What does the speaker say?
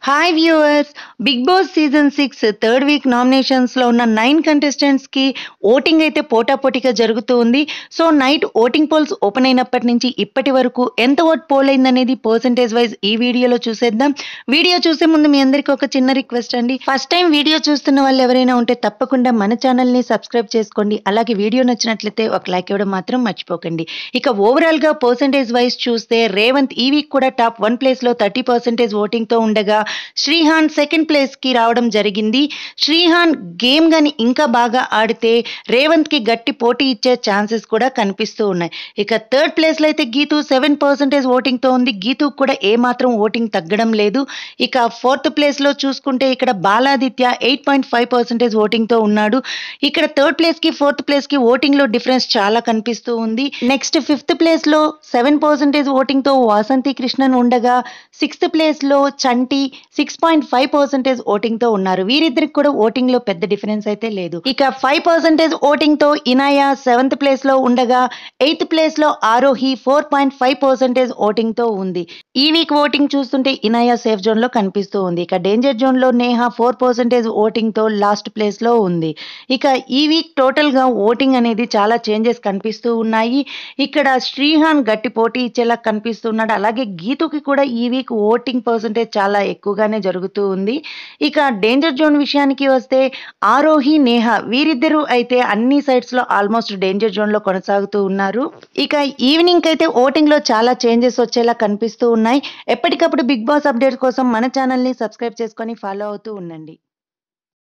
hi viewers Bigg Boss season six third week నామినేషన్స్లో ఉన్న nine కంటెస్టెంట్స్కి ఓటింగ్ అయితే పోటాపోటీగా జరుగుతూ ఉంది so night voting polls open అయినప్పటి నుంచి ఇప్పటి వరకు ఎంత ఓట్ పోల్ అయిందనేది పర్సంటేజ్ వైజ్ ఈ వీడియోలో చూసేద్దాం వీడియో చూసే ముందు మీ అందరికీ ఒక చిన్న రిక్వెస్ట్ అండి ఫస్ట్ టైం వీడియో చూస్తున్న వాళ్ళు ఎవరైనా ఉంటే తప్పకుండా మన ఛానల్ని సబ్స్క్రైబ్ చేసుకోండి అలాగే వీడియో నచ్చినట్లయితే ఒక లైక్ ఇవ్వడం మాత్రం మర్చిపోకండి ఇక ఓవరాల్గా పర్సంటేజ్ వైజ్ చూస్తే రేవంత్ ఈ వీక్ కూడా టాప్ వన్ ప్లేస్లో థర్టీ పర్సెంటేజ్ ఓటింగ్తో ఉండగా శ్రీహాన్ సెకండ్ ప్లేస్కి రావడం జరిగింది శ్రీహాన్ గేమ్ కానీ ఇంకా బాగా ఆడితే రేవంత్కి గట్టి పోటీ ఇచ్చే ఛాన్సెస్ కూడా కనిపిస్తూ ఉన్నాయి ఇక థర్డ్ ప్లేస్లో అయితే గీతు సెవెన్ పర్సెంటేజ్ ఓటింగ్తో ఉంది గీతు కూడా ఏమాత్రం ఓటింగ్ తగ్గడం లేదు ఇక ఫోర్త్ ప్లేస్లో చూసుకుంటే ఇక్కడ Baladitya eight point five percentage ఓటింగ్తో ఉన్నాడు ఇక్కడ థర్డ్ ప్లేస్కి ఫోర్త్ ప్లేస్కి ఓటింగ్లో డిఫరెన్స్ చాలా కనిపిస్తూ ఉంది నెక్స్ట్ ఫిఫ్త్ ప్లేస్లో సెవెన్ పర్సెంటేజ్ ఓటింగ్తో వాసంతి కృష్ణన్ ఉండగా సిక్స్త్ ప్లేస్లో Chanti six point five percentage ఓటింగ్తో ఉన్నారు వీరిద్దరికి కూడా ఓటింగ్లో పెద్ద డిఫరెన్స్ అయితే లేదు ఇక ఫైవ్ పర్సెంటేజ్ ఓటింగ్తో ఇనాయా సెవెంత్ ప్లేస్లో ఉండగా ఎయిత్ ప్లేస్లో Arohi four point five percentage ఓటింగ్తో ఉంది ఈ వీక్ ఓటింగ్ చూస్తుంటే ఇనాయా సేఫ్ జోన్లో కనిపిస్తూ ఉంది ఇక డేంజర్ జోన్లో నేహా ఫోర్ పర్సెంటేజ్ ఓటింగ్తో లాస్ట్ ప్లేస్లో ఉంది ఇక ఈ వీక్ టోటల్గా ఓటింగ్ అనేది చాలా చేంజెస్ కనిపిస్తూ ఉన్నాయి ఇక్కడ శ్రీహాన్ గట్టి పోటీ ఇచ్చేలా కనిపిస్తున్నాడు అలాగే గీతుకి కూడా ఈ వీక్ ఓటింగ్ పర్సంటేజ్ చాలా ఎక్కువగానే జరుగుతూ ఉంది ఇక డేంజర్ జోన్ విషయానికి వస్తే ఆరోహి నేహ వీరిద్దరూ అయితే అన్ని సైడ్స్ లో ఆల్మోస్ట్ డేంజర్ జోన్ లో కొనసాగుతూ ఉన్నారు ఇక ఈవినింగ్ అయితే ఓటింగ్ లో చాలా చేంజెస్ వచ్చేలా కనిపిస్తూ ఉన్నాయి ఎప్పటికప్పుడు బిగ్ బాస్ అప్డేట్ కోసం మన ఛానల్ ని సబ్స్క్రైబ్ చేసుకొని ఫాలో అవుతూ ఉండండి